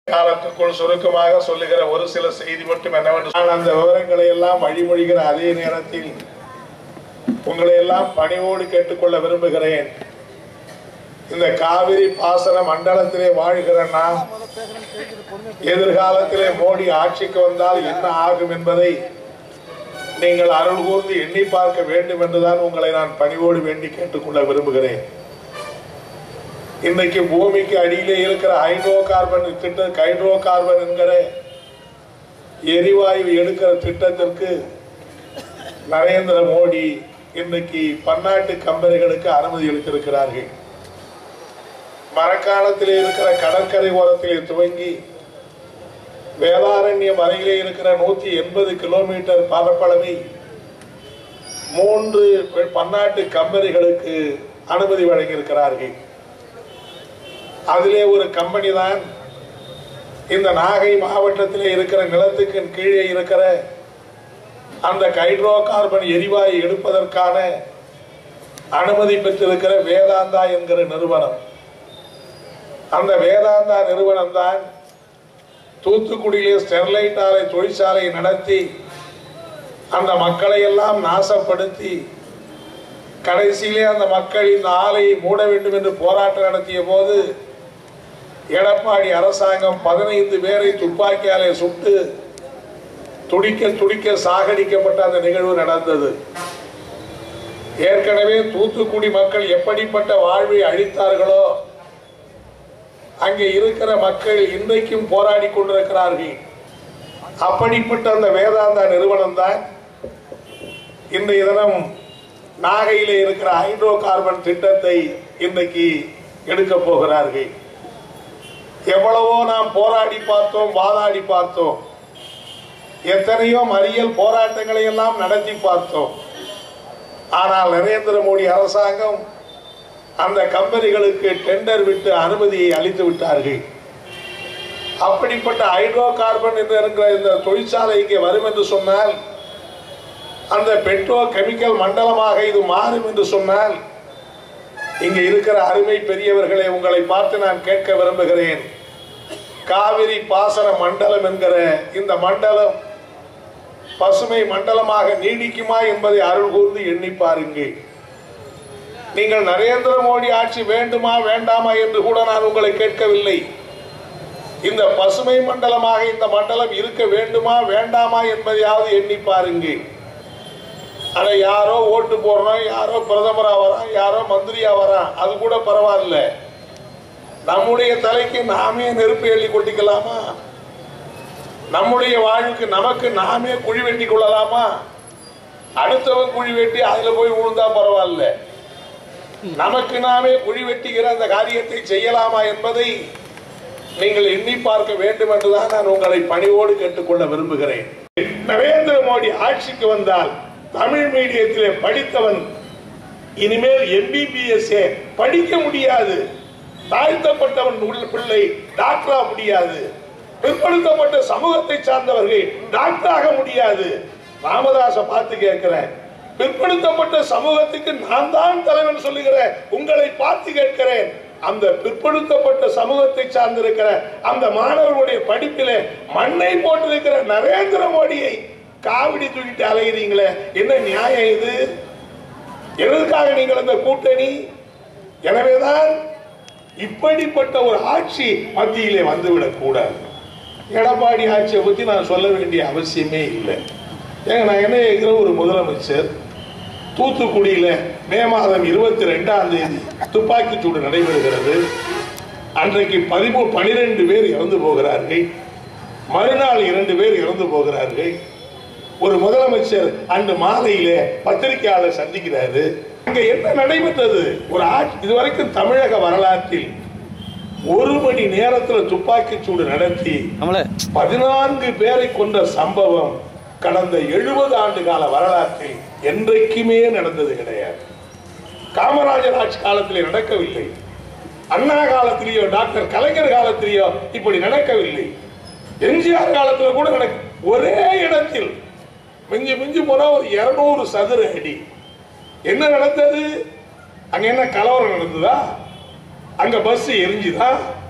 காலத்துக்குள் சுருக்கமாக சொல்லுகிற ஒரு சில செய்தி மட்டும் என்னவென்று நான் அந்த விவரங்களை எல்லாம் வழிமொழிகிற அதே நேரத்தில் உங்களை எல்லாம் பணிவோடு கேட்டுக்கொள்ள விரும்புகிறேன் இந்த காவிரி பாசன மண்டலத்திலே வாழ்கிற நாம் எதிர்காலத்திலே மோடி ஆட்சிக்கு வந்தால் என்ன ஆகும் என்பதை நீங்கள் அருள் கூர்ந்து எண்ணி பார்க்க வேண்டும் என்றுதான் உங்களை நான் பணிவோடு வேண்டி கேட்டுக்கொள்ள விரும்புகிறேன் இன்னைக்கு பூமிக்கு அடியிலே இருக்கிற ஹைட்ரோ கார்பன் திட்டம் ஹைட்ரோ கார்பன் என்கிற எரிவாயு எடுக்கிற திட்டத்திற்கு நரேந்திர மோடி இன்னைக்கு பன்னாட்டு கம்பெனிகளுக்கு அனுமதி அளித்திருக்கிறார்கள் மரக்காலத்திலே இருக்கிற கடற்கரை ஓரத்திலே துவங்கி வேதாரண்யம் அருகிலே இருக்கிற நூத்தி எண்பது கிலோமீட்டர் பரப்பளவை மூன்று பன்னாட்டு கம்பெனிகளுக்கு அனுமதி வழங்கியிருக்கிறார்கள் அதிலே ஒரு கம்பெனி தான் இந்த நாகை மாவட்டத்திலே இருக்கிற நிலத்துக்கு கீழே இருக்கிற அந்த ஹைட்ரோ கார்பன் எரிவாயு எடுப்பதற்கான அனுமதி பெற்றிருக்கிற வேதாந்தா என்கிற நிறுவனம் அந்த வேதாந்தா நிறுவனம் தான் தூத்துக்குடியிலே ஸ்டெர்லைட் ஆலை தொழிற்சாலை நடத்தி அந்த மக்களை எல்லாம் நாசப்படுத்தி கடைசியிலே அந்த மக்கள் இந்த ஆலையை மூட வேண்டும் என்று போராட்டம் நடத்திய போது எடப்பாடி அரசாங்கம் பதினைந்து பேரை துப்பாக்கியாலே சுட்டு துடிக்க துடிக்க சாகடிக்கப்பட்ட அந்த நிகழ்வு நடந்தது ஏற்கனவே தூத்துக்குடி மக்கள் எப்படிப்பட்ட வாழ்வை அழித்தார்களோ அங்கே இருக்கிற மக்கள் இன்றைக்கும் போராடி கொண்டிருக்கிறார்கள் அப்படிப்பட்ட அந்த வேதாந்தா நிறுவனம் தான் இன்றைய தினம் நாகையிலே இருக்கிற ஹைட்ரோ கார்பன் திட்டத்தை இன்றைக்கு எடுக்க போகிறார்கள் எவ்வளவோ நாம் போராடி பார்த்தோம் வாதாடி பார்த்தோம் எத்தனையோ மறியல் போராட்டங்களை எல்லாம் நடத்தி பார்த்தோம் ஆனால் நரேந்திர மோடி அரசாங்கம் அந்த கம்பெனிகளுக்கு டெண்டர் விட்டு அனுமதியை அளித்து விட்டார்கள் அப்படிப்பட்ட ஹைட்ரோ கார்பன் என்று இருக்கிற இந்த தொழிற்சாலை இங்கே வரும் என்று சொன்னால் அந்த பெட்ரோ கெமிக்கல் மண்டலமாக இது மாறும் என்று சொன்னால் இங்க இருக்கிற அருமை பெரியவர்களை உங்களை பார்த்து நான் கேட்க விரும்புகிறேன் காவிரி பாசன மண்டலம் என்கிற இந்த மண்டலம் பசுமை மண்டலமாக நீடிக்குமா என்பதை அருள் கூர்ந்து எண்ணி பாருங்கள் நீங்கள் நரேந்திர மோடி ஆட்சி வேண்டுமா வேண்டாமா என்று கூட நான் உங்களை கேட்கவில்லை இந்த பசுமை மண்டலமாக இந்த மண்டலம் இருக்க வேண்டுமா வேண்டாமா என்பதையாவது எண்ணி பாருங்கள் ஆனா யாரோ ஓட்டு போடுறோம் யாரோ பிரதமரா வரான் யாரோ மந்திரியா வரான் அது கூட பரவாயில்ல நம்முடைய தலைக்கு நாமே நெருப்பு எள்ளி கொட்டிக்கலாமா நம்முடைய வாழ்வுக்கு நமக்கு நாமே குழி வெட்டி கொள்ளலாமா அடுத்தவன் குழி வெட்டி அதுல போய் விழுந்தா பரவாயில்ல நமக்கு நாமே குழி வெட்டிக்கிற அந்த காரியத்தை செய்யலாமா என்பதை நீங்கள் எண்ணி பார்க்க வேண்டும் என்றுதான் நான் உங்களை பணிவோடு கேட்டுக்கொள்ள விரும்புகிறேன் நரேந்திர மோடி ஆட்சிக்கு வந்தால் தமிழ் மீடியத்திலே படித்தவன் இனிமேல் எம்பிபிஎஸ் படிக்க முடியாது தாழ்த்தப்பட்டவன் உள்ள பிள்ளை டாக்டரா முடியாது பிற்படுத்தப்பட்ட சமூகத்தை சார்ந்தவர்கள் டாக்டராக முடியாது ராமதாச பார்த்து கேட்கிறேன் பிற்படுத்தப்பட்ட சமூகத்துக்கு நான் தான் தலைவன் சொல்லுகிறேன் உங்களை பார்த்து கேட்கிறேன் அந்த பிற்படுத்தப்பட்ட சமூகத்தை சார்ந்திருக்கிற அந்த மாணவர்களுடைய படிப்பிலே மண்ணை போட்டிருக்கிற நரேந்திர மோடியை காவிடி தூக்கிட்டு அலைகிறீங்களே என்ன நியாயம் இது எதற்காக நீங்கள் அந்த கூட்டணி எனவேதான் இப்படிப்பட்ட ஒரு ஆட்சி மத்தியிலே வந்துவிடக் கூடாது எடப்பாடி ஆட்சியை பத்தி நான் சொல்ல வேண்டிய அவசியமே இல்லை ஏங்க நான் என்ன கேட்கிற ஒரு முதலமைச்சர் தூத்துக்குடியில மே மாதம் இருபத்தி ரெண்டாம் தேதி துப்பாக்கிச் சூடு நடைபெறுகிறது அன்றைக்கு பதிமூ பனிரெண்டு பேர் இறந்து போகிறார்கள் மறுநாள் இரண்டு பேர் இறந்து போகிறார்கள் ஒரு முதலமைச்சர் அன்று மாலையில பத்திரிகையாளர் சந்திக்கிறாரு அங்க என்ன நடைபெற்றது ஒரு ஆட்சி இதுவரைக்கும் தமிழக வரலாற்றில் ஒரு மணி நேரத்துல துப்பாக்கி சூடு நடத்தி நம்மள பதினான்கு பேரை கொண்ட சம்பவம் கடந்த எழுபது ஆண்டு கால வரலாற்றில் என்றைக்குமே நடந்தது கிடையாது காமராஜர் ஆட்சி காலத்திலே நடக்கவில்லை அண்ணா காலத்திலேயோ டாக்டர் கலைஞர் காலத்திலேயோ இப்படி நடக்கவில்லை எம்ஜிஆர் காலத்துல கூட நடக்க ஒரே இடத்தில் மிஞ்சி மிஞ்சி போனா ஒரு இருநூறு சதுர அடி என்ன நடந்தது அங்க என்ன கலவரம் நடந்ததா அங்க பஸ் எரிஞ்சுதா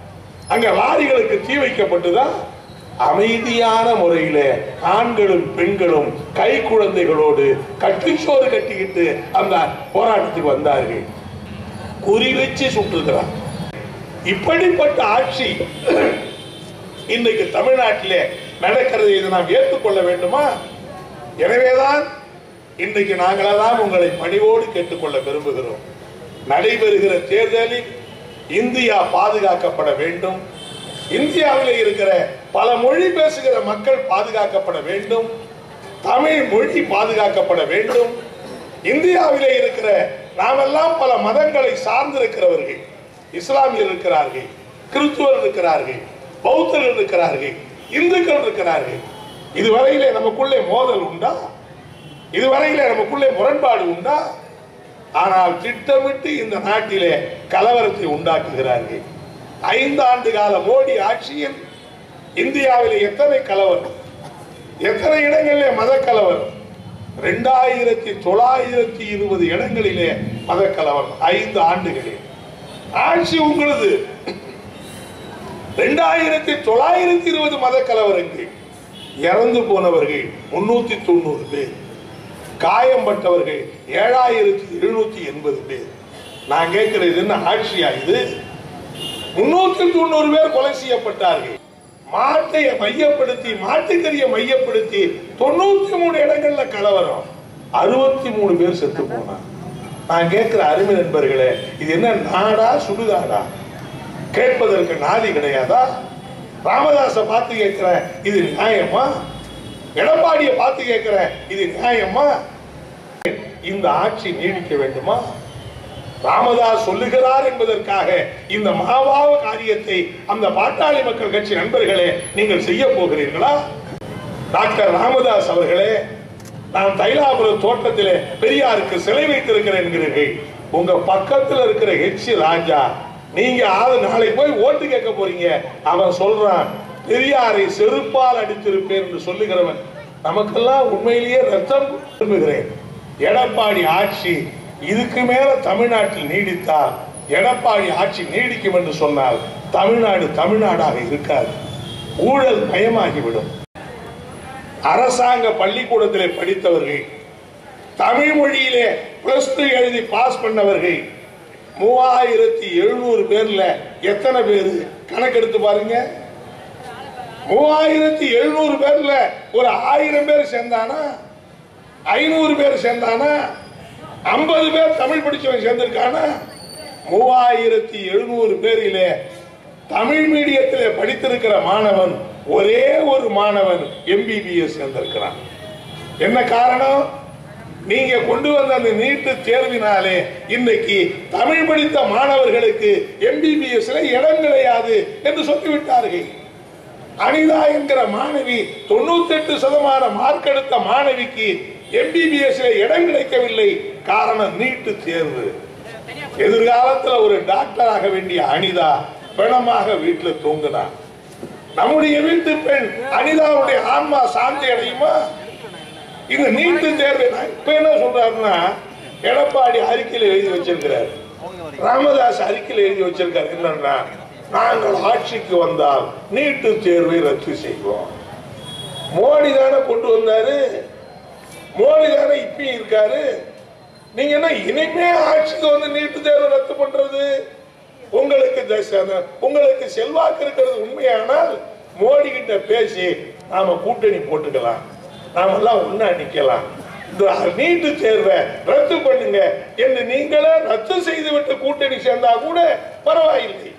அங்க லாரிகளுக்கு தீ வைக்கப்பட்டுதான் அமைதியான முறையில ஆண்களும் பெண்களும் கை குழந்தைகளோடு கட்டுச்சோறு கட்டிக்கிட்டு அந்த போராட்டத்துக்கு வந்தார்கள் குறி வச்சு சுட்டுகிறார் இப்படிப்பட்ட ஆட்சி இன்னைக்கு தமிழ்நாட்டிலே நடக்கிறது இதை நாம் ஏற்றுக்கொள்ள வேண்டுமா எனவேதான் இன்றைக்கு நாங்களெல்லாம் உங்களை பணிவோடு கேட்டுக்கொள்ள விரும்புகிறோம் நடைபெறுகிற தேர்தலில் இந்தியா பாதுகாக்கப்பட வேண்டும் இந்தியாவில் இருக்கிற பல மொழி பேசுகிற மக்கள் பாதுகாக்கப்பட வேண்டும் தமிழ் மொழி பாதுகாக்கப்பட வேண்டும் இந்தியாவிலே இருக்கிற நாமெல்லாம் பல மதங்களை சார்ந்திருக்கிறவர்கள் இஸ்லாமியர் இருக்கிறார்கள் கிறிஸ்துவர் இருக்கிறார்கள் பௌத்தர்கள் இருக்கிறார்கள் இந்துக்கள் இருக்கிறார்கள் இதுவரையிலே நமக்குள்ளே மோதல் உண்டா இதுவரையிலே நமக்குள்ளே முரண்பாடு உண்டா ஆனால் திட்டமிட்டு இந்த நாட்டிலே கலவரத்தை உண்டாக்குகிறார்கள் ஐந்து ஆண்டு கால மோடி ஆட்சியில் இந்தியாவில் எத்தனை கலவரம் எத்தனை இடங்களிலே மத கலவரம் ரெண்டாயிரத்தி தொள்ளாயிரத்தி இருபது இடங்களிலே மத கலவரம் ஐந்து ஆண்டுகளில் ஆட்சி உங்களது ரெண்டாயிரத்தி தொள்ளாயிரத்தி இருபது மத கலவரங்கள் இறந்து போனவர்கள் முன்னூத்தி தொண்ணூறு பேர் காயம்பட்டவர்கள் ஏழாயிரத்தி எழுநூத்தி எண்பது பேர் நான் கேட்கிறது இது என்ன ஆட்சியா இது முன்னூத்தி தொண்ணூறு பேர் கொலை செய்யப்பட்டார்கள் மாட்டை மையப்படுத்தி மாட்டுக்கறியை மையப்படுத்தி தொண்ணூத்தி மூணு இடங்கள்ல கலவரம் அறுபத்தி மூணு பேர் செத்து போனாங்க நான் கேட்கிற அருமை நண்பர்களே இது என்ன நாடா சுடுகாடா கேட்பதற்கு நாதி கிடையாதா ராமதாஸை பார்த்து கேட்கிறேன் இது நியாயமா எடப்பாடியை பார்த்து கேட்கிறேன் இது நியாயமா இந்த ஆட்சி நீடிக்க வேண்டுமா ராமதாஸ் சொல்லுகிறார் என்பதற்காக இந்த மகாபாவ காரியத்தை அந்த பாட்டாளி மக்கள் கட்சி நண்பர்களே நீங்கள் செய்ய போகிறீர்களா டாக்டர் ராமதாஸ் அவர்களே நான் தைலாபுரம் தோட்டத்திலே பெரியாருக்கு சிலை வைத்திருக்கிறேன் என்கிறீர்கள் உங்க பக்கத்துல இருக்கிற ஹெச் ராஜா நீங்க ஆறு நாளைக்கு போய் ஓட்டு கேட்க போறீங்க அவன் சொல்றான் பெரியாரை செருப்பால் அடித்திருப்பேன் என்று சொல்லுகிறவன் நமக்கெல்லாம் உண்மையிலேயே ரத்தம் விரும்புகிறேன் எடப்பாடி ஆட்சி இதுக்கு மேல தமிழ்நாட்டில் நீடித்தால் எடப்பாடி ஆட்சி நீடிக்கும் என்று சொன்னால் தமிழ்நாடு தமிழ்நாடாக இருக்காது ஊழல் மயமாகிவிடும் அரசாங்க பள்ளிக்கூடத்திலே படித்தவர்கள் தமிழ் மொழியிலே பிளஸ் டூ எழுதி பாஸ் பண்ணவர்கள் மூவாயிரத்தி எழுநூறு பேர்ல எத்தனை பேர் கணக்கெடுத்து பாருங்க மூவாயிரத்தி எழுநூறு பேர்ல ஒரு ஆயிரம் பேர் சேர்ந்தானா ஐநூறு பேர் சேர்ந்தானா ஐம்பது பேர் தமிழ் படிச்சவன் சேர்ந்திருக்கானா மூவாயிரத்தி எழுநூறு பேரிலே தமிழ் மீடியத்திலே படித்திருக்கிற மாணவன் ஒரே ஒரு மாணவன் எம்பிபிஎஸ் சேர்ந்திருக்கிறான் என்ன காரணம் நீங்க கொண்டு வந்த அந்த நீட்டு தேர்வினாலே இன்னைக்கு தமிழ் படித்த மாணவர்களுக்கு எம்பிபிஎஸ்ல இடம் கிடையாது என்று சொல்லிவிட்டார்கள் அனிதா என்கிற மாணவி தொண்ணூத்தி எட்டு சதமான மார்க் எடுத்த மாணவிக்கு எம்பிபிஎஸ் இடம் கிடைக்கவில்லை காரணம் நீட்டு தேர்வு எதிர்காலத்துல ஒரு டாக்டர் ஆக வேண்டிய அனிதா பிணமாக வீட்டுல தூங்கினா நம்முடைய வீட்டு பெண் அனிதாவுடைய ஆன்மா சாந்தி அடையுமா இந்த நீட்டு தேர்வு நான் இப்ப என்ன சொல்றாருன்னா எடப்பாடி அறிக்கையில எழுதி வச்சிருக்கிறார் ராமதாஸ் அறிக்கையில் எழுதி வச்சிருக்காரு என்னன்னா நாங்கள் ஆட்சிக்கு வந்தால் நீட்டு தேர்வை ரத்து செய்வோம் மோடி தானே கொண்டு வந்தாரு மோடி தானே இப்பயும் இருக்காரு நீங்க என்ன இனிமே ஆட்சிக்கு வந்து நீட்டு தேர்வு ரத்து பண்றது உங்களுக்கு தச- அந்த- உங்களுக்கு செல்வாக்கு இருக்கிறது உண்மையானால் மோடி கிட்ட பேசி நாம கூட்டணி போட்டுக்கலாம் நாம எல்லாம் ஒண்ணா நிக்கலாம் இந்த நீட்டு தேர்வை ரத்து பண்ணுங்க என்று நீங்களே ரத்து செய்துவிட்டு கூட்டணி சேர்ந்தா கூட பரவாயில்லை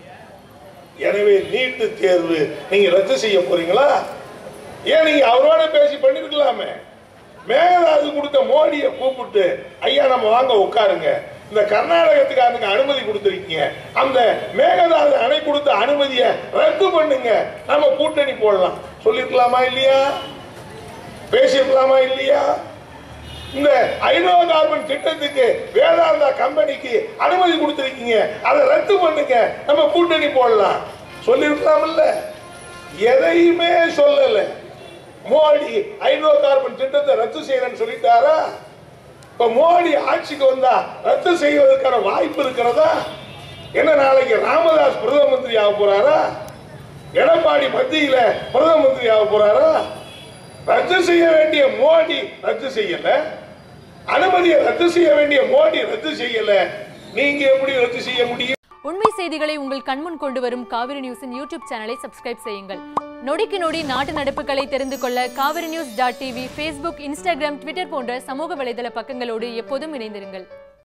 எனவே நீட்டு தேர்வு நீங்க ரத்து செய்ய போறீங்களா ஏன் நீங்க அவரோட பேசி பண்ணிருக்கலாமே மேகதாது கொடுத்த மோடியை கூப்பிட்டு ஐயா நம்ம வாங்க உட்காருங்க இந்த கர்நாடகத்துக்காரனுக்கு அனுமதி கொடுத்திருக்கீங்க அந்த மேகதாது அணை கொடுத்த அனுமதியை ரத்து பண்ணுங்க நம்ம கூட்டணி போடலாம் சொல்லிருக்கலாமா இல்லையா பேசியிருக்கலாமா இல்லையா இந்த ஹைட்ரோ கார்பன் திட்டத்துக்கு வேதாந்தா கம்பெனிக்கு அனுமதி கொடுத்திருக்கீங்க அதை ரத்து பண்ணுங்க நம்ம கூட்டணி போடலாம் சொல்லிருக்கலாம்ல எதையுமே சொல்லல மோடி ஹைட்ரோ கார்பன் திட்டத்தை ரத்து செய்யறேன்னு சொல்லிட்டாரா இப்ப மோடி ஆட்சிக்கு வந்தா ரத்து செய்வதற்கான வாய்ப்பு இருக்கிறதா என்ன நாளைக்கு ராமதாஸ் பிரதம மந்திரி ஆக போறாரா எடப்பாடி மத்தியில பிரதம மந்திரி ஆக போறாரா ரத்து செய்ய வேண்டிய மோடி ரத்து செய்யல அனுமதியை ரத்து செய்ய வேண்டிய மோடி ரத்து செய்யல நீங்க எப்படி ரத்து செய்ய முடியும் உண்மை செய்திகளை உங்கள் கண்முன் கொண்டு வரும் காவிரி நியூஸின் யூடியூப் சேனலை சப்ஸ்கிரைப் செய்யுங்கள் நொடிக்கு நொடி நாட்டு நடப்புகளை தெரிந்து கொள்ள Kaveri news dot TV Facebook Instagram Twitter போன்ற சமூக வலைதள பக்கங்களோடு எப்போதும் இணைந்திருங்கள்